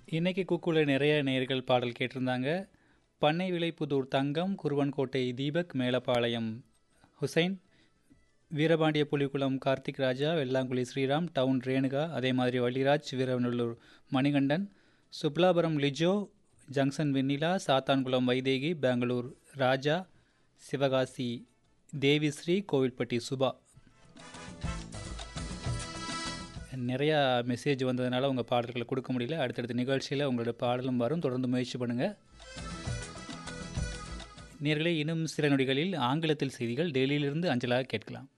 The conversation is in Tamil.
இன்னைக்கு குக்கூவில் நிறைய நேயர்கள் பாடல் கேட்டிருந்தாங்க பண்ணை விளைப்புதூர் தங்கம் குருவன்கோட்டை தீபக் மேலப்பாளையம் ஹுசைன் வீரபாண்டிய புலிகுளம் கார்த்திக் ராஜா வெள்ளாங்குழி ஸ்ரீராம் டவுன் ரேணுகா அதே மாதிரி வள்ளிராஜ் வீரநல்லூர் மணிகண்டன் சுப்லாபுரம் லிஜோ ஜங்ஷன் வெண்ணிலா சாத்தான்குளம் வைதேகி பெங்களூர் ராஜா சிவகாசி தேவிஸ்ரீ கோவில்பட்டி சுபா நிறையா மெசேஜ் வந்ததுனால உங்கள் பாடல்களை கொடுக்க முடியல அடுத்தடுத்த நிகழ்ச்சியில் உங்களோட பாடலும் வரும் தொடர்ந்து முயற்சி பண்ணுங்கள் நேர்களே இன்னும் சில நொடிகளில் ஆங்கிலத்தில் செய்திகள் டெல்லியிலிருந்து அஞ்சலாக கேட்கலாம்